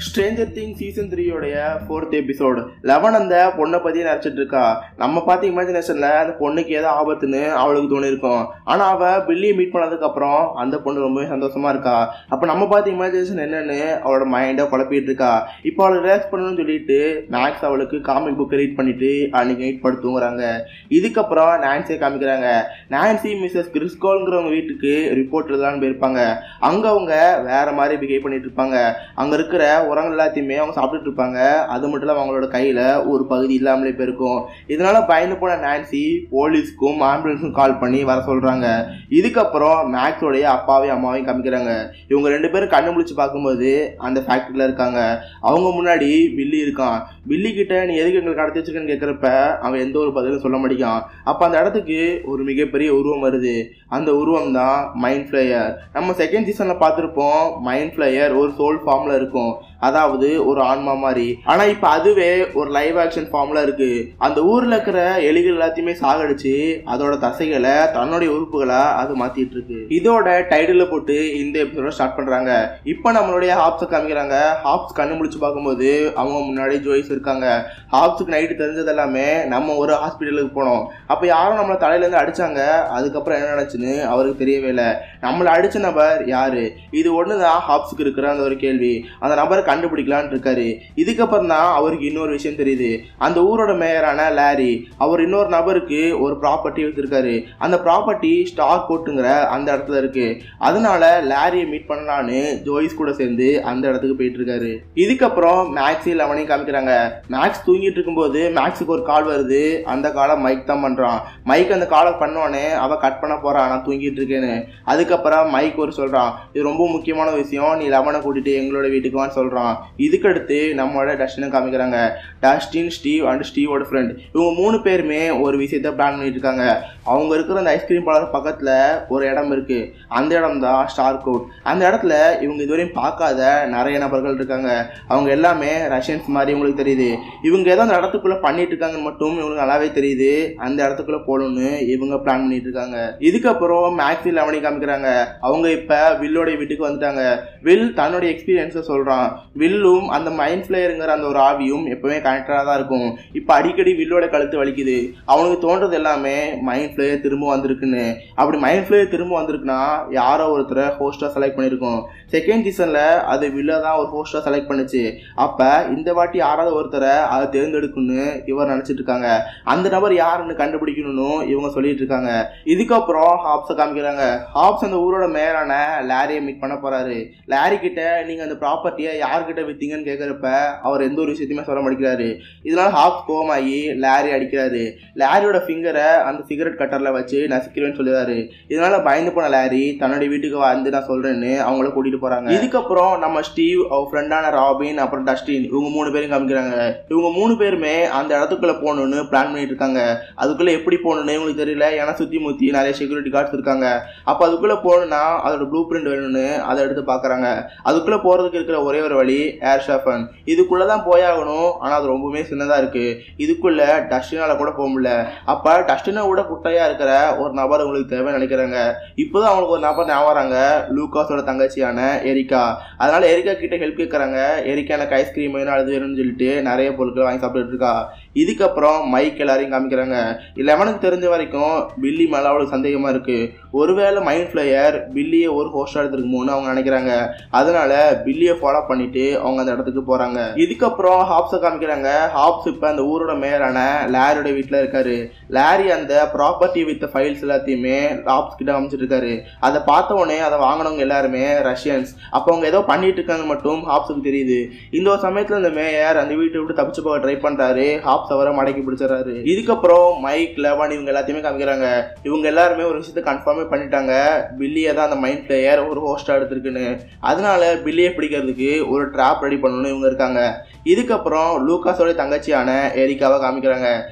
Stranger thing season த்ரீயோடைய fourth episode eleven அந்த பொண்ணை பற்றி நினச்சிட்டு இருக்கா நம்ம பார்த்த இமேஜினேஷனில் அந்த பொண்ணுக்கு ஏதோ ஆபத்துன்னு அவளுக்கு தோணிருக்கும் ஆனால் அவள் பில்லியை மீட் பண்ணதுக்கப்புறம் அந்த பொண்ணு ரொம்பவே சந்தோஷமா இருக்கா அப்போ நம்ம பார்த்த இமேஜினேஷன் என்னன்னு அவளோட மைண்டை குழப்பிட்டு இருக்கா இப்போ அவளை ரிலாக்ஸ் பண்ணணும்னு சொல்லிட்டு மேக்ஸ் அவளுக்கு காமிக் புக்கை ரீட் பண்ணிட்டு அன்னைக்கு நைட் படுத்துங்கிறாங்க இதுக்கப்புறம் நான்சியை காமிக்கிறாங்க நான்சி மிஸ்ஸஸ் கிறிஸ்கோல்ங்கிறவங்க வீட்டுக்கு ரிப்போர்ட் எழுதலான்னு போயிருப்பாங்க அங்கே அவங்க வேற மாதிரி பிஹேவ் பண்ணிட்டு இருப்பாங்க அங்கே இருக்கிற உரங்கள் எல்லாத்தையுமே அவங்க சாப்பிட்டுட்டு இருப்பாங்க அது மட்டும் இல்லாமல் அவங்களோட கையில் ஒரு பகுதி இல்லாமலே போயிருக்கும் இதனால பயந்து போன நான்சி போலீஸ்க்கும் ஆம்புலன்ஸுக்கும் கால் பண்ணி வர சொல்கிறாங்க இதுக்கப்புறம் மேக்ஸோடைய அப்பாவையும் அம்மாவையும் காமிக்கிறாங்க இவங்க ரெண்டு பேரும் கண்ணு முழிச்சு பார்க்கும்போது அந்த ஃபேக்ட்ரியில் இருக்காங்க அவங்க முன்னாடி வில்லி இருக்கான் வில்லி கிட்ட நீ எதுக்கு எங்களுக்கு கடத்தி வச்சிருக்கேன்னு கேட்குறப்ப அவன் எந்த ஒரு பதிலும் சொல்ல மாட்டேங்கான் அப்போ அந்த இடத்துக்கு ஒரு மிகப்பெரிய உருவம் வருது அந்த உருவம் தான் மைண்ட் ஃப்ளையர் நம்ம செகண்ட் சீசனில் பார்த்துருப்போம் மைண்ட் ஃப்ளையர் ஒரு சோல் ஃபார்மில் இருக்கும் அதாவது ஒரு ஆன்மா மாதிரி ஆனால் இப்போ அதுவே ஒரு லைவ் ஆக்ஷன் ஃபார்மில் இருக்கு அந்த ஊரில் இருக்கிற எலிகள் எல்லாத்தையுமே சாகடிச்சு அதோட தசைகளை தன்னுடைய உறுப்புகளை அது மாத்திட்டு இருக்கு இதோட டைட்டில் போட்டு இந்த எபிசோட ஸ்டார்ட் பண்றாங்க இப்போ நம்மளுடைய ஹாப்ஸை காமிக்கிறாங்க ஹாப்ஸ் கண்ணு முழிச்சு பார்க்கும்போது அவங்க முன்னாடி ஜோய்ஸ் இருக்காங்க ஹாப்ஸுக்கு நைட்டு தெரிஞ்சது எல்லாமே நம்ம ஒரு ஹாஸ்பிட்டலுக்கு போனோம் அப்போ யாரும் நம்மளை தலையிலேருந்து அடிச்சாங்க அதுக்கப்புறம் என்ன நடந்துச்சுன்னு அவருக்கு தெரியவே இல்லை நம்மளை அடிச்ச நபர் யாரு இது ஒன்று தான் ஹாப்ஸுக்கு இருக்கிற அந்த ஒரு கேள்வி அந்த நபரை கண்டுபிடிக்கலான்னு இருக்காரு இதுக்கப்புறம் தான் அவருக்கு இன்னொரு விஷயம் தெரியுது அந்த ஊரோட மேயரான லாரி அவர் இன்னொரு நபருக்கு ஒரு ப்ராப்பர்ட்டி வச்சிருக்காரு அந்த ப்ராப்பர்ட்டி ஸ்டார் கோட்டுங்கிற அந்த இடத்துல இருக்கு அதனால லாரியை மீட் பண்ணலான்னு ஜோயிஸ் கூட சேர்ந்து அந்த இடத்துக்கு போயிட்டு இருக்காரு இதுக்கப்புறம் மேக்ஸி லெவனையும் காமிக்கிறாங்க மேக்ஸ் தூங்கிட்டு இருக்கும்போது மேக்ஸுக்கு ஒரு கால் வருது அந்த காலை மைக் தான் பண்றான் மைக் அந்த காலை பண்ணோடனே அவ கட் பண்ண போறான் நான் தூங்கிட்டு இருக்கேன்னு அதுக்கப்புறம் மைக் ஒரு சொல்றான் இது ரொம்ப முக்கியமான விஷயம் நீ லெவனை கூட்டிட்டு எங்களோட வீட்டுக்கு வான்னு சொல்றான் இதுக்கடுத்து நம்மளோட டஸ்டினை காமிக்கிறாங்க டஸ்டின் ஸ்டீவ் அண்ட் ஸ்டீவோட ஃப்ரெண்ட் இவங்க மூணு பேருமே ஒரு விஷயத்த பிளான் பண்ணிட்டு இருக்காங்க அவங்க இருக்கிற அந்த ஐஸ்கிரீம் பார்லர் பக்கத்தில் ஒரு இடம் இருக்கு அந்த இடம் தான் ஸ்டார் கோட் அந்த இடத்துல இவங்க இதுவரையும் பார்க்காத நிறைய நபர்கள் இருக்காங்க அவங்க எல்லாமே ரஷ்யன்ஸ் மாதிரி இவங்களுக்கு தெரியுது இவங்க ஏதோ அந்த இடத்துக்குள்ள பண்ணிட்டு இருக்காங்கன்னு மட்டும் இவங்களுக்கு நல்லாவே தெரியுது அந்த இடத்துக்குள்ள போகணும்னு இவங்க பிளான் பண்ணிட்டு இருக்காங்க இதுக்கப்புறம் மேக்ஸி லெவனி காமிக்கிறாங்க அவங்க இப்ப வில்லோடைய வீட்டுக்கு வந்துட்டாங்க வில் தன்னுடைய எக்ஸ்பீரியன்ஸை சொல்றான் வில்லும் அந்த மைண்ட் ஃபிளேயருங்கிற அந்த ஒரு ஆவியும் எப்பவுமே கனெக்டடாக தான் இருக்கும் இப்போ அடிக்கடி வில்லோட கழுத்து வலிக்குது அவனுக்கு தோன்றது எல்லாமே மைண்ட் ஃபிளேயர் திரும்ப வந்திருக்குன்னு அப்படி மைண்ட் ஃபிளேயர் திரும்ப வந்திருக்குன்னா யாரோ ஒருத்தரை ஹோஸ்டாக செலக்ட் பண்ணியிருக்கோம் செகண்ட் சீசனில் அது வில்ல தான் ஒரு ஹோஸ்டாக செலக்ட் பண்ணுச்சு அப்போ இந்த வாட்டி யாராவது ஒருத்தரை அதை தேர்ந்தெடுக்கணும்னு இவர் நினச்சிட்டு இருக்காங்க அந்த நபர் யாருன்னு கண்டுபிடிக்கணும்னு இவங்க சொல்லிட்டு இருக்காங்க இதுக்கப்புறம் ஹாப்ஸை காமிக்கிறாங்க ஹாப்ஸ் அந்த ஊரோட மேயரான லாரியை மீட் பண்ண போறாரு லாரி கிட்ட நீங்க அந்த ப்ராப்பர்ட்டியை யார்கிட்ட வித்தீங்கன்னு கேட்குறப்ப அவர் எந்த ஒரு விஷயத்தையுமே சொல்ல மாட்டேங்கிறாரு இதனால ஹாப்ஸ் கோமாகி லாரி அடிக்கிறாரு லாரியோட ஃபிங்கரை அந்த சிகரெட் கட்டரில் வச்சு நசிக்கிறேன்னு சொல்லுறாரு இதனால பயந்து போன லாரி தன்னுடைய வீட்டுக்கு வந்து நான் சொல்றேன்னு அவங்கள கூட்டிட்டு போறாங்க இதுக்கப்புறம் நம்ம ஸ்டீவ் அவர் ஃப்ரெண்டான ராபின் அப்புறம் டஸ்டின் இவங்க மூணு பேரும் காமிக்கிறாங்க இவங்க மூணு பேருமே அந்த இடத்துக்குள்ள போகணும்னு பிளான் பண்ணிட்டு இருக்காங்க அதுக்குள்ள எப்படி போகணும்னு இவங்களுக்கு தெரியல ஏன்னா சுத்தி முத்தி நிறைய செக்யூரிட்டி கார்ட்ஸ் இருக்காங்க அப்போ அதுக்குள்ள போகணும்னா அதோட ப்ளூ பிரிண்ட் வேணும்னு அதை எடுத்து பார்க்குறாங்க அதுக்குள்ள போறதுக்கு இருக்கிற ஒரே ஒரு வழி ஏர் ஷாஃபன் இதுக்குள்ள தான் போயாகணும் ஆனால் அது ரொம்பவுமே சின்னதாக இருக்கு இதுக்குள்ள டஸ்டினால கூட போக முடியல அப்போ டஸ்டினை விட குட்டையா இருக்கிற ஒரு நபர் உங்களுக்கு தேவைன்னு நினைக்கிறாங்க இப்போதான் அவங்களுக்கு ஒரு நபர் ஞாபகம் வராங்க லூகாஸோட தங்கச்சியான எரிக்கா அதனால எரிக்கா கிட்ட ஹெல்ப் கேட்குறாங்க எரிக்கா எனக்கு ஐஸ்கிரீம் வேணும் அது வேணும்னு சொல்லிட்டு நிறைய பொருட்கள் வாங்கி சாப்பிட்டுட்டு இருக்கா இதுக்கப்புறம் மைக் எல்லாரையும் காமிக்கிறாங்க லெவனுக்கு தெரிஞ்ச வரைக்கும் பில்லி மேலே அவளுக்கு சந்தேகமா இருக்கு ஒருவேளை மைண்ட் ஃபிளையர் பில்லியை ஒரு ஹோஸ்டாக எடுத்துருக்குமோன்னு அவங்க நினைக்கிறாங்க அதனால பில்லியை ஃபாலோ பண்ணிட்டு அவங்க அந்த இடத்துக்கு போறாங்க இதுக்கப்புறம் ஹாப்ஸை காமிக்கிறாங்க ஹாப்ஸ் இப்போ அந்த ஊரோட மேயரான லாரியோட வீட்டில் இருக்காரு லாரி அந்த ப்ராப்பர்ட்டி வித் ஃபைல்ஸ் எல்லாத்தையுமே ஹாப்ஸ் கிட்ட அமைச்சிட்டு இருக்காரு அதை பார்த்த உடனே அதை வாங்கினவங்க எல்லாருமே ரஷ்யன்ஸ் அப்போ அவங்க ஏதோ பண்ணிட்டு இருக்காங்க மட்டும் ஹாப்ஸுக்கு தெரியுது இந்த ஒரு சமயத்தில் இந்த மேயர் அந்த வீட்டை விட்டு தப்பிச்சு போக ட்ரை பண்றாரு ஹாப்ஸ் அவரை மடக்கி பிடிச்சிடறாரு இதுக்கப்புறம் மைக் லெவன் இவங்க எல்லாத்தையுமே காமிக்கிறாங்க இவங்க எல்லாருமே ஒரு விஷயத்தை கன்ஃபார்மே பண்ணிட்டாங்க பில்லியை தான் அந்த மைண்ட் பிளேயர் ஒரு ஹோஸ்டா எடுத்திருக்குன்னு அதனால பில்லியை பிடிக்கிறதுக்கு ஒரு ட்ராப் ரெடி பண்ணணும்னு இவங்க இருக்காங்க இதுக்கப்புறம் லூகாஸோட தங்கச்சியான எரிக்காவை காமிக்கிறாங்க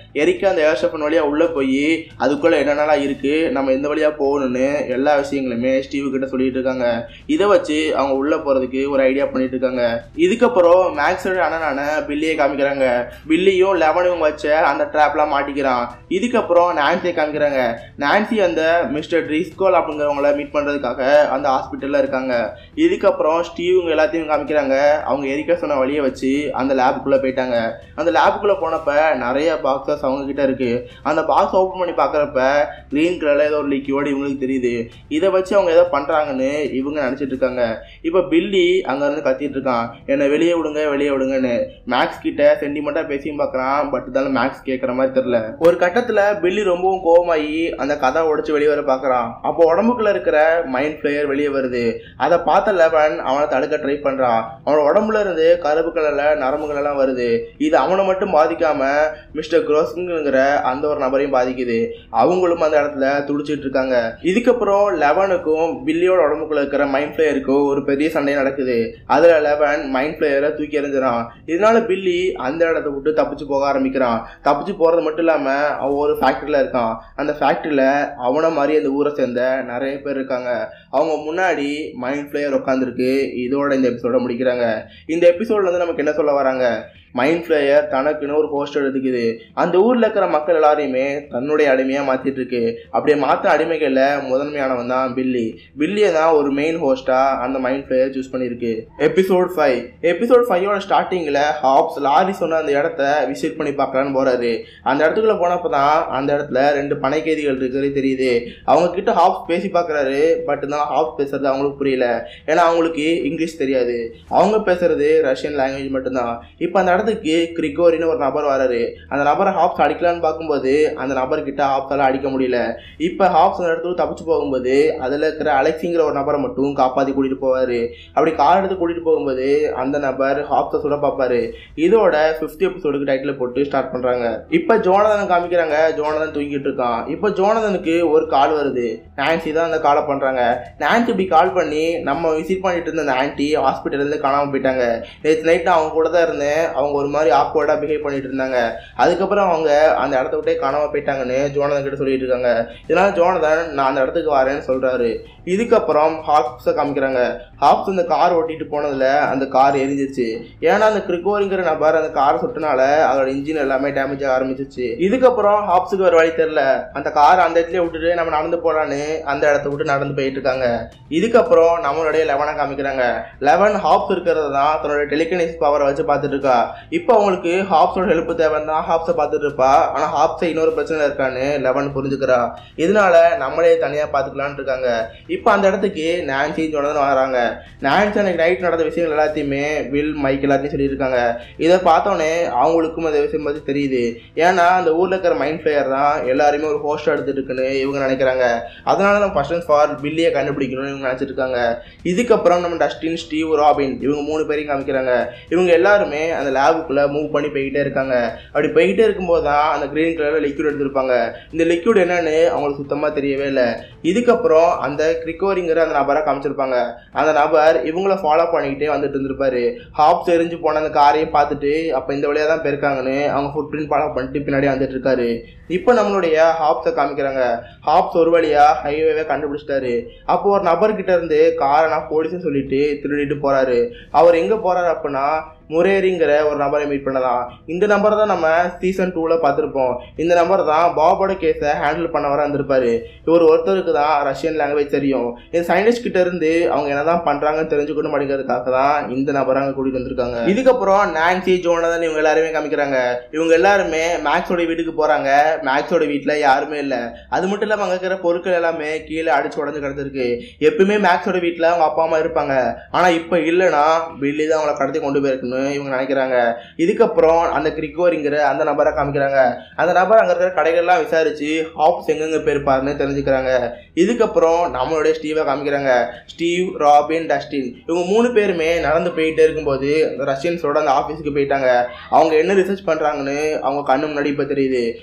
எரிக்க அந்த ஏர்ஷப்பன் வழியாக உள்ளே போய் அதுக்குள்ளே என்னென்னலாம் இருக்குது நம்ம எந்த வழியாக போகணும்னு எல்லா விஷயங்களுமே ஸ்டீவ் கிட்ட சொல்லிட்டு இருக்காங்க இதை வச்சு அவங்க உள்ளே போகிறதுக்கு ஒரு ஐடியா பண்ணிட்டு இருக்காங்க இதுக்கப்புறம் மேக்ஸோட அண்ணனான பில்லியை காமிக்கிறாங்க பில்லியும் லெவனும் வச்ச அந்த ட்ராப்லாம் மாட்டிக்கிறான் இதுக்கப்புறம் நான்சியை காமிக்கிறாங்க நான்சி அந்த மிஸ்டர் ட்ரிஸ்கோல் அப்படிங்கிறவங்கள மீட் பண்ணுறதுக்காக அந்த ஹாஸ்பிட்டலில் இருக்காங்க இதுக்கப்புறம் ஸ்டீவுங்க எல்லாத்தையும் காமிக்கிறாங்க அவங்க எரிக்க சொன்ன வழியை வச்சு அந்த லேபுக்குள்ளே போயிட்டாங்க அந்த லேபுக்குள்ளே போனப்ப நிறைய பாக்ஸஸ் அவங்க கிட்ட இருக்கு அந்த பாக்ஸ் ஓப்பன் பண்ணி பார்க்குறப்ப க்ரீன் கலரில் ஏதோ ஒரு லிக்யூட் இவங்களுக்கு தெரியுது இதை வச்சு அவங்க ஏதோ பண்ணுறாங்கன்னு இவங்க நினச்சிட்டு இருக்காங்க இப்போ பில்லி அங்கேருந்து கத்திட்டு இருக்கான் என்னை வெளியே விடுங்க வெளியே விடுங்கன்னு மேக்ஸ் கிட்ட சென்டிமெண்ட்டாக பேசியும் பார்க்குறான் பட் இருந்தாலும் மேக்ஸ் கேட்குற மாதிரி தெரில ஒரு கட்டத்தில் பில்லி ரொம்பவும் கோவமாகி அந்த கதை உடைச்சு வெளியே வர பார்க்குறான் அப்போ உடம்புக்குள்ள இருக்கிற மைண்ட் பிளேயர் வெளியே வருது அதை பார்த்த லெவன் அவனை தடுக்க ட்ரை பண்ணுறான் அவனோட உடம்புல இருந்து கருப்பு கலரில் நரம்புகள் எல்லாம் வருது இது அவனை மட்டும் பாதிக்காம மிஸ்டர் குரோஸ்ங்கிற அந்த ஒரு நபரையும் பாதிக்குது அவங்களும் அந்த இடத்துல துடிச்சிட்டு இருக்காங்க இதுக்கப்புறம் லெவனுக்கும் பில்லியோட உடம்புக்குள்ள இருக்கிற மைண்ட் பிளேயருக்கும் ஒரு பெரிய சண்டை நடக்குது அதுல லெவன் மைண்ட் பிளேயரை தூக்கி எறிஞ்சிடான் இதனால பில்லி அந்த இடத்த விட்டு தப்பிச்சு போக ஆரம்பிக்கிறான் தப்பிச்சு போறது மட்டும் இல்லாம அவன் ஒரு ஃபேக்டரியில இருக்கான் அந்த ஃபேக்டரியில அவனை மாதிரி அந்த ஊரை சேர்ந்த நிறைய பேர் இருக்காங்க அவங்க முன்னாடி மைண்ட் பிளேயர் உட்காந்துருக்கு இதோட இந்த எபிசோட முடிக்கிறாங்க இந்த எபிசோட்ல இருந்து நமக்கு என்ன சொல்ல வராங்க மைண்ட் ஃப்ளேயர் தனக்குன்னு ஒரு போஸ்ட் எடுத்துக்குது அந்த ஊரில் இருக்கிற மக்கள் எல்லாரையுமே தன்னுடைய அடிமையாக மாற்றிட்டு இருக்கு அப்படியே மாற்ற அடிமைகளில் முதன்மையானவன் தான் பில்லி பில்லியை தான் ஒரு மெயின் ஹோஸ்ட்டாக அந்த மைண்ட் ஃப்ளேயர் சூஸ் பண்ணியிருக்கு எபிசோட் ஃபைவ் எபிசோட் ஃபைவோட ஸ்டார்டிங்கில் ஹாப்ஸ் லாரி சொன்ன அந்த இடத்த விசிட் பண்ணி பார்க்கலான்னு போகிறாரு அந்த இடத்துக்குள்ள போனப்போ தான் அந்த இடத்துல ரெண்டு பனை கைதிகள் இருக்கிறது தெரியுது அவங்க கிட்ட ஹாப்ஸ் பேசி பார்க்குறாரு பட் தான் ஹாப்ஸ் பேசுறது அவங்களுக்கு புரியல ஏன்னா அவங்களுக்கு இங்கிலீஷ் தெரியாது அவங்க பேசுறது ரஷ்யன் லாங்குவேஜ் மட்டும்தான் இப்போ அந்த இடத்துக்கு கிரிகோரின்னு ஒரு நபர் வராரு அந்த நபரை ஹாப்ஸ் அடிக்கலான்னு பார்க்கும்போது அந்த நபர்கிட்ட ஹாப்ஸால அடிக்க முடியல இப்போ ஹாப்ஸ் அந்த இடத்துக்கு தப்பிச்சு போகும்போது அதில் இருக்கிற அலெக்ஸிங்கிற ஒரு நபரை மட்டும் காப்பாற்றி கூட்டிகிட்டு போவார் அப்படி கார் எடுத்து கூட்டிகிட்டு போகும்போது அந்த நபர் ஹாப்ஸை சுட பார்ப்பாரு இதோட ஃபிஃப்த் எபிசோடுக்கு டைட்டில் போட்டு ஸ்டார்ட் பண்ணுறாங்க இப்போ ஜோனதனை காமிக்கிறாங்க ஜோனதன் தூங்கிட்டு இருக்கான் இப்போ ஜோனதனுக்கு ஒரு கால் வருது நான்சி தான் அந்த காலை பண்ணுறாங்க நான்சி இப்படி கால் பண்ணி நம்ம விசிட் பண்ணிட்டு இருந்த அந்த ஆன்ட்டி ஹாஸ்பிட்டல்லேருந்து காணாமல் போயிட்டாங்க நேற்று நைட்டு அவங்க கூட தான் இருந்தேன் அவங்க ஒரு மாதிரி ஆக்வர்டாக பிஹேவ் பண்ணிட்டு இருந்தாங்க அதுக்கப்புறம் அவங்க அந்த இடத்த விட்டே காணாமல் போயிட்டாங்கன்னு ஜோனதன் கிட்ட சொல்லிட்டு இருக்காங்க இதனால ஜோனதன் நான் அந்த இடத்துக்கு வரேன்னு சொல்கிறாரு இதுக்கப்புறம் ஹாப்ஸை காமிக்கிறாங்க ஹாப்ஸ் அந்த கார் ஓட்டிட்டு போனதுல அந்த கார் எரிஞ்சிச்சு ஏன்னா அந்த கிரிகோரிங்கிற நபர் அந்த காரை சுட்டனால அதோட இன்ஜின் எல்லாமே டேமேஜ் ஆக ஆரம்பிச்சிச்சு இதுக்கப்புறம் ஹாப்ஸுக்கு ஒரு வழி தெரியல அந்த கார் அந்த இடத்துல விட்டுட்டு நம்ம நடந்து போலான்னு அந்த இடத்த விட்டு நடந்து போயிட்டு இருக்காங்க இதுக்கப்புறம் நம்மளுடைய லெவனை காமிக்கிறாங்க லெவன் ஹாப்ஸ் இருக்கிறது தான் தன்னோட டெலிகனிஸ் பவரை வச்சு பார்த்துட்டு இருக்கா இப்போ அவங்களுக்கு ஹாப்ஸோட ஹெல்ப் தேவை தான் ஹாப்ஸை பார்த்துட்டு இருப்பா ஆனால் ஹாப்ஸை இன்னொரு பிரச்சனை இருக்கான்னு லெவன் புரிஞ்சுக்கிறா இதனால நம்மளே தனியாக பார்த்துக்கலான்னு இருக்காங்க இப்போ அந்த இடத்துக்கு நான்சி ஜோனதன் வராங்க நான்சி அன்னைக்கு நைட் நடந்த விஷயங்கள் எல்லாத்தையுமே வில் மைக் எல்லாத்தையும் சொல்லியிருக்காங்க இதை பார்த்தோன்னே அவங்களுக்கும் அந்த விஷயம் பற்றி தெரியுது ஏன்னா அந்த ஊரில் இருக்கிற மைண்ட் பிளேயர் தான் எல்லாருமே ஒரு ஹோஸ்ட் எடுத்துட்டு இருக்குன்னு இவங்க நினைக்கிறாங்க அதனால நம்ம ஃபர்ஸ்ட் அண்ட் ஃபார் பில்லியை கண்டுபிடிக்கணும்னு இவங்க நினச்சிட்டு இருக்காங்க இதுக்கப்புறம் நம்ம டஸ்டின் ஸ்டீவ் ராபின் இவங்க மூணு பேரையும் காமிக்கிறாங்க இவங்க எல்லாருமே அந்த லேபுக்குள்ளே மூவ் பண்ணி போய்கிட்டே இருக்காங்க அப்படி போய்கிட்டே இருக்கும்போது தான் அந்த க்ரீன் கலரில் லிக்யூட் எடுத்திருப்பாங்க இந்த லிக்யூட் என்னன்னு அவங்களுக்கு சுத்தமாக தெரியவே இல்லை இதுக்கப்புறம் அந்த கிரிக்கோரிங்கிற அந்த நபரை காமிச்சிருப்பாங்க அந்த நபர் இவங்கள ஃபாலோ பண்ணிக்கிட்டே வந்துட்டு இருந்திருப்பாரு ஹாப்ஸ் எரிஞ்சு போன அந்த காரையும் பார்த்துட்டு அப்போ இந்த வழியாக தான் போயிருக்காங்கன்னு அவங்க ஃபுட் பிரிண்ட் ஃபாலோ பண்ணிட்டு பின்னாடி வந்துட்டு இருக்காரு இப்போ நம்மளுடைய ஹாப்ஸை காமிக்கிறாங்க ஹாப்ஸ் ஒரு வழியாக ஹைவேவே கண்டுபிடிச்சிட்டாரு அப்போ ஒரு நபர்கிட்ட இருந்து காரை நான் போலீஸ்னு சொல்லிட்டு திருடிட்டு போறாரு அவர் எங்கே போறாரு அப்படின்னா முரேரிங்கிற ஒரு நபரை மீட் பண்ணலாம் இந்த நம்பர் தான் நம்ம சீசன் டூவில் பார்த்துருப்போம் இந்த நம்பர் தான் பாபோட கேஸை ஹேண்டில் பண்ண வர வந்திருப்பாரு இவர் ஒருத்தருக்கு தான் ரஷ்யன் லாங்குவேஜ் தெரியும் இந்த சயின்டிஸ்ட் கிட்ட இருந்து அவங்க என்னதான் பண்றாங்கன்னு தெரிஞ்சுக்கணும் அப்படிங்கிறதுக்காக தான் இந்த நபரை அங்கே கூட்டிட்டு வந்திருக்காங்க இதுக்கப்புறம் நான்சி ஜோனதன் இவங்க எல்லாருமே காமிக்கிறாங்க இவங்க எல்லாருமே மேக்ஸோட வீட்டுக்கு போறாங்க மேக்ஸோட வீட்டில் யாருமே இல்லை அது மட்டும் இல்லாமல் அங்கே இருக்கிற பொருட்கள் எல்லாமே கீழே அடிச்சு உடஞ்சு கிடந்திருக்கு எப்பவுமே மேக்ஸோட வீட்டில் அவங்க அப்பா அம்மா இருப்பாங்க ஆனால் இப்போ இல்லைன்னா பில்லி தான் அவங்கள கடத்தி கொண்டு போயிருக்கணும் இவங்க நினைக்கிறாங்க இதுக்கப்புறம் அந்த கிரிகோரிங்கிற அந்த நபரை காமிக்கிறாங்க அந்த நபர் அங்கே இருக்கிற கடைகள்லாம் விசாரிச்சு ஹாப்ஸ் எங்கெங்க போயிருப்பாருன்னு தெரிஞ்சுக்கிறாங்க இதுக்கப்புறம் நம்மளுடைய ஸ்டீவை காமிக்கிறாங்க ஸ்டீவ் ராபின் டஸ்டின் இவங்க மூணு பேருமே நடந்து போயிட்டே இருக்கும்போது அந்த ரஷ்யன்ஸோட அந்த ஆஃபீஸுக்கு போயிட்டாங்க அவங்க என்ன ரிசர்ச் பண்ணுறாங்கன்னு அவங்க கண்ணு முன்னாடி இப்போ தெரியுது அவங்க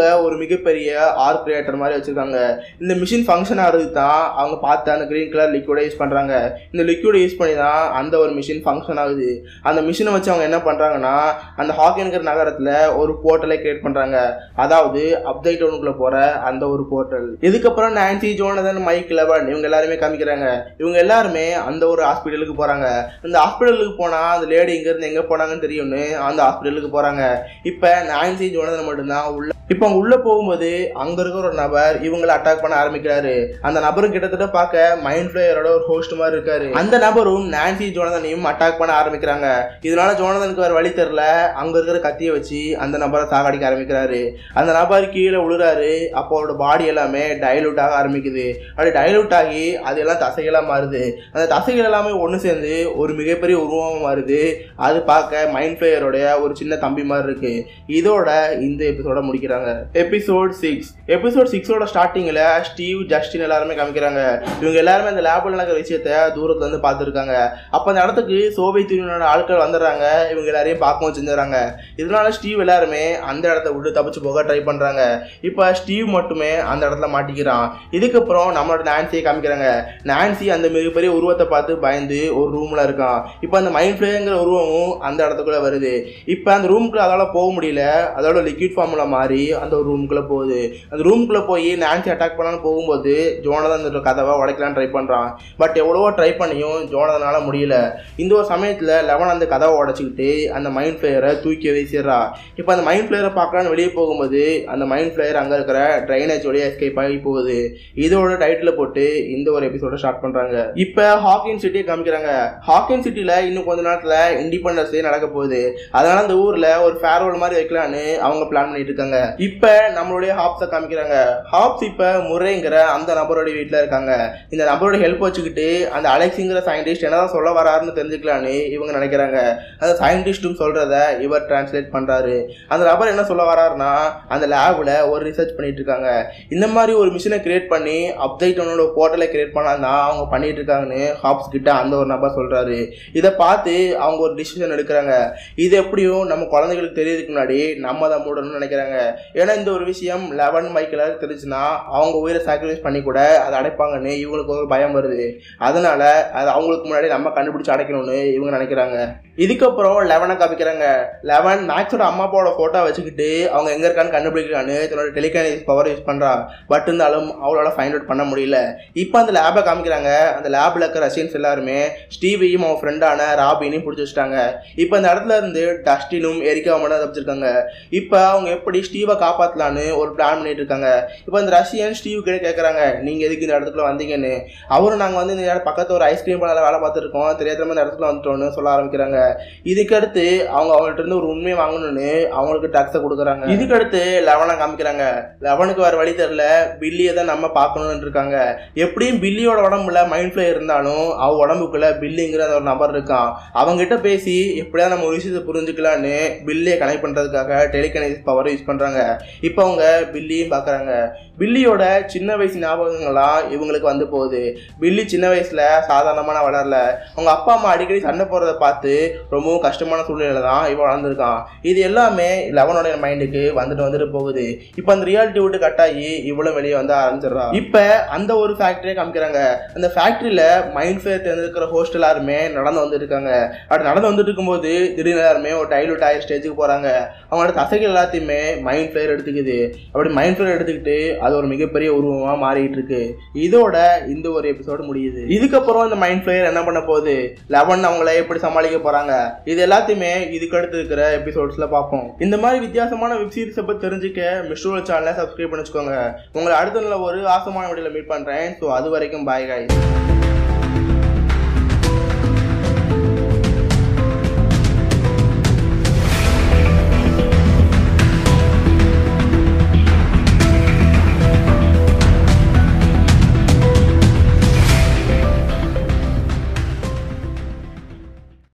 அவங்க ஒரு மிகப்பெரிய ஆர்க் கிரியேட்டர் மாதிரி வச்சிருக்காங்க இந்த மிஷின் ஃபங்க்ஷன் ஆகிறதுக்கு தான் அவங்க பார்த்து அந்த கிரீன் கலர் லிக்விடை யூஸ் பண்ணுறாங்க இந்த லிக்விடை யூஸ் பண்ணி தான் அந்த ஒரு மிஷின் ஃபங்க்ஷன் ஆகுது அந்த மிஷினை வச்சு அவங்க என்ன பண்ணுறாங்கன்னா அந்த ஹாக்கின்கிற நகரத்தில் ஒரு போர்ட்டலை கிரியேட் பண்ணுறாங்க அதாவது அப்டேட் டவுனுக்குள்ளே போகிற அந்த ஒரு போர்ட்டல் இதுக்கப்புறம் நான்சி ஜோனதன் மைக் லெவன் இவங்க எல்லாருமே காமிக்கிறாங்க இவங்க எல்லாருமே அந்த ஒரு ஹாஸ்பிட்டலுக்கு போகிறாங்க அந்த ஹாஸ்பிட்டலுக்கு போனால் அந்த லேடி இங்கேருந்து எங்கே போனாங்கன்னு தெரியும்னு அந்த ஹாஸ்பிட்டலுக்கு போகிறாங்க இப்போ நான்சி ஜோனதன் மட்டும்தான் உள்ள இப்போ அவங்க உள்ள போகும்போது அங்க இருக்கிற ஒரு நபர் இவங்களை அட்டாக் பண்ண ஆரம்பிக்கிறாரு அந்த நபரும் கிட்டத்தட்ட பார்க்க மைண்ட் ஃபிளேயரோட ஒரு ஹோஸ்ட் மாதிரி இருக்காரு அந்த நபரும் நான்சி ஜோனதனையும் அட்டாக் பண்ண ஆரம்பிக்கிறாங்க இதனால ஜோனதனுக்கு வேற வழி தெரியல அங்க இருக்கிற கத்தியை வச்சு அந்த நபரை சாகடிக்க ஆரம்பிக்கிறாரு அந்த நபர் கீழே விழுறாரு அப்போ அவரோட பாடி எல்லாமே டைலூட் ஆக ஆரம்பிக்குது அப்படி டைலூட் ஆகி அது எல்லாம் தசைகளா மாறுது அந்த தசைகள் எல்லாமே ஒன்று சேர்ந்து ஒரு மிகப்பெரிய உருவமா மாறுது அது பார்க்க மைண்ட் ஃபிளேயரோடைய ஒரு சின்ன தம்பி மாதிரி இருக்கு இதோட இந்த எபிசோட முடிக்கிறாங்க எபிசோட் சிக்ஸ் எபிசோட் சிக்ஸோட ஸ்டார்டிங்கில் ஸ்டீவ் ஜஸ்டின் எல்லாருமே காமிக்கிறாங்க இவங்க எல்லாருமே அந்த லேபில் நடக்கிற விஷயத்த தூரத்துல இருந்து பார்த்துருக்காங்க அப்போ அந்த இடத்துக்கு சோவியத் யூனியனோட ஆட்கள் வந்துடுறாங்க இவங்க எல்லாரையும் பார்க்கவும் செஞ்சுறாங்க இதனால ஸ்டீவ் எல்லாருமே அந்த இடத்த விட்டு தப்பிச்சு போக ட்ரை பண்ணுறாங்க இப்போ ஸ்டீவ் மட்டுமே அந்த இடத்துல மாட்டிக்கிறான் இதுக்கப்புறம் நம்மளோட நான்சியை காமிக்கிறாங்க நான்சி அந்த மிகப்பெரிய உருவத்தை பார்த்து பயந்து ஒரு ரூமில் இருக்கான் இப்போ அந்த மைண்ட் ஃப்ளேங்கிற உருவமும் அந்த இடத்துக்குள்ளே வருது இப்போ அந்த ரூமுக்குள்ள அதால் போக முடியல அதோட லிக்விட் ஃபார்முலா மாறி அந்த ஒரு ரூமுக்குள்ளே போகுது அந்த ரூமுக்குள்ளே போய் நான்சி அட்டாக் பண்ணலான்னு போகும்போது ஜோனதன் அந்த கதவை உடைக்கலான்னு ட்ரை பண்ணுறான் பட் எவ்வளவோ ட்ரை பண்ணியும் ஜோனதனால முடியல இந்த ஒரு சமயத்தில் லெவன் அந்த கதவை உடச்சிக்கிட்டு அந்த மைண்ட் ஃப்ளேயரை தூக்கி வீசிடுறா இப்போ அந்த மைண்ட் ஃப்ளேயரை பார்க்கலான்னு வெளியே போகும்போது அந்த மைண்ட் ஃப்ளேயர் அங்கே இருக்கிற ட்ரைனேஜ் வழியாக எஸ்கேப் ஆகி போகுது இதோட டைட்டில் போட்டு இந்த ஒரு எபிசோட ஸ்டார்ட் பண்ணுறாங்க இப்போ ஹாக்கின் சிட்டியை காமிக்கிறாங்க ஹாக்கின் சிட்டியில் இன்னும் கொஞ்ச நேரத்தில் இண்டிபெண்டன்ஸ் டே நடக்க போகுது அதனால அந்த ஊரில் ஒரு ஃபேர்வெல் மாதிரி வைக்கலான்னு அவங்க பிளான் பண்ணிட்டு இருக்காங்க இப்போ நம்மளுடைய ஹாப்ஸை காமிக்கிறாங்க ஹாப்ஸ் இப்போ முறைங்கிற அந்த நபருடைய வீட்டில் இருக்காங்க இந்த நபரோட ஹெல்ப் வச்சுக்கிட்டு அந்த அலெக்ஸுங்கிற சயின்டிஸ்ட் என்னதான் சொல்ல வராருன்னு தெரிஞ்சுக்கலான்னு இவங்க நினைக்கிறாங்க அந்த சயின்டிஸ்ட்டும் சொல்றத இவர் டிரான்ஸ்லேட் பண்றாரு அந்த நபர் என்ன சொல்ல வராருன்னா அந்த லேப்ல ஒரு ரிசர்ச் பண்ணிட்டு இருக்காங்க இந்த மாதிரி ஒரு மிஷினை கிரியேட் பண்ணி அப்டைட்டனோட போர்ட்டலை கிரியேட் பண்ணாதான் அவங்க பண்ணிட்டு இருக்காங்கன்னு ஹாப்ஸ் கிட்ட அந்த ஒரு நபர் சொல்றாரு இதை பார்த்து அவங்க ஒரு டிசிஷன் எடுக்கிறாங்க இது எப்படியும் நம்ம குழந்தைகளுக்கு தெரியறதுக்கு முன்னாடி நம்ம தான் மூடணும்னு நினைக்கிறாங்க ஏன்னா இந்த ஒரு விஷயம் லெவன் மைக்கில் தெரிஞ்சுன்னா அவங்க உயிரை சாக்ரிஃபைஸ் பண்ணி கூட அதை அடைப்பாங்கன்னு இவங்களுக்கு ஒரு பயம் வருது அதனால அது அவங்களுக்கு முன்னாடி நம்ம கண்டுபிடிச்சு அடைக்கணும்னு இவங்க நினைக்கிறாங்க இதுக்கப்புறம் லெவனை காமிக்கிறாங்க லெவன் மேக்ஸோட அம்மா அப்பாவோட ஃபோட்டோ வச்சுக்கிட்டு அவங்க எங்கே இருக்கான்னு கண்டுபிடிக்கிறான்னு தன்னோட டெலிகானிக்ஸ் பவர் யூஸ் பண்ணுறா பட் இருந்தாலும் அவளால ஃபைண்ட் அவுட் பண்ண முடியல இப்போ அந்த லேபை காமிக்கிறாங்க அந்த லேபில் இருக்கிற ரஷ்யன்ஸ் எல்லாருமே ஸ்டீவையும் அவன் ஃப்ரெண்டான ராபினையும் பிடிச்சி வச்சுட்டாங்க இப்போ அந்த இடத்துல இருந்து டஸ்டினும் எரிக்காவும் மட்டும் தப்பிச்சிருக்காங்க இப்போ அவங்க எப்படி ஸ்டீவை காப்பாற்றலான்னு ஒரு பிளான் பண்ணிட்டு இருக்காங்க இப்போ அந்த ரஷ்யன் ஸ்டீவ் கிட்ட கேட்குறாங்க நீங்கள் எதுக்கு இந்த இடத்துக்குள்ள வந்தீங்கன்னு அவரும் நாங்கள் வந்து இந்த இடம் பக்கத்து ஒரு ஐஸ்கிரீம் பண்ணல வேலை பார்த்துருக்கோம் தெரியாத இந்த இடத்துல வந்துட்டோம்னு சொல்ல ஆரம்பிக்கிறாங்க இதுக்கடுத்து அவங்க அவங்கள்ட்ட இருந்து ஒரு உண்மையை வாங்கணும்னு அவங்களுக்கு டாக்ஸை கொடுக்குறாங்க இதுக்கடுத்து லெவனை காமிக்கிறாங்க லெவனுக்கு வேறு வழி தெரில பில்லியை தான் நம்ம பார்க்கணும்னு இருக்காங்க எப்படியும் பில்லியோட உடம்புல மைண்ட் ஃப்ளே இருந்தாலும் அவ உடம்புக்குள்ள பில்லிங்கிற அந்த ஒரு நபர் இருக்கான் அவங்ககிட்ட பேசி எப்படியாவது நம்ம ஒரு விஷயத்தை புரிஞ்சுக்கலான்னு பில்லியை கனெக்ட் பண்ணுறதுக்காக டெலிகனைஸ் பவர் யூஸ் பண்ணுறாங்க இப்போ அவங்க பில்லியும் பார்க்குறாங்க பில்லியோட சின்ன வயசு ஞாபகங்கள்லாம் இவங்களுக்கு வந்து போகுது பில்லி சின்ன வயசுல சாதாரணமான வளரல அவங்க அப்பா அம்மா அடிக்கடி சண்டை போடுறத பார்த்து ரொம்பவும் கஷ்டமான சூழ்நிலை தான் இவன் வளர்ந்துருக்கான் இது எல்லாமே லெவனோட மைண்டுக்கு வந்துட்டு வந்துட்டு போகுது இப்போ அந்த ரியாலிட்டி விட்டு கட் ஆகி இவ்வளோ வெளியே வந்து ஆரம்பிச்சிடுறா இப்போ அந்த ஒரு ஃபேக்டரியை காமிக்கிறாங்க அந்த ஃபேக்டரியில மைண்ட் ஃபேர் தேர்ந்தெடுக்கிற ஹோஸ்ட் எல்லாருமே நடந்து வந்துட்டு இருக்காங்க அப்படி நடந்து வந்துட்டு இருக்கும்போது திடீர்னு எல்லாருமே ஒரு டைலூட் ஆயிரம் ஸ்டேஜுக்கு போறாங்க அவங்களோட தசைகள் எல்லாத்தையுமே மைண்ட் ஃபிளேயர் எடுத்துக்குது அப்படி மைண்ட் ஃபிளேயர் எடுத்துக்கிட்டு அது ஒரு மிகப்பெரிய உருவமா மாறிட்டு இருக்கு இதோட இந்த ஒரு எபிசோடு முடியுது இதுக்கப்புறம் இந்த மைண்ட் ஃபிளேயர் என்ன பண்ண போகுது லெவன் அவங்கள எப்படி சமாளிக்க போறாங்க இது எல்லாத்தையுமே இதுக்கு அடுத்து இருக்கிற எபிசோட்ஸ்ல பார்ப்போம் இந்த மாதிரி வித்தியாசமான வெப் சீரிஸை பத்தி தெரிஞ்சுக்க மிஸ்டோல் சேனலை சப்ஸ்கிரைப் பண்ணி வச்சுக்கோங்க உங்களை அடுத்த நல்ல ஒரு ஆசமான வீடியோல மீட் பண்றேன் ஸோ அது வரைக்கும் பாய் காய்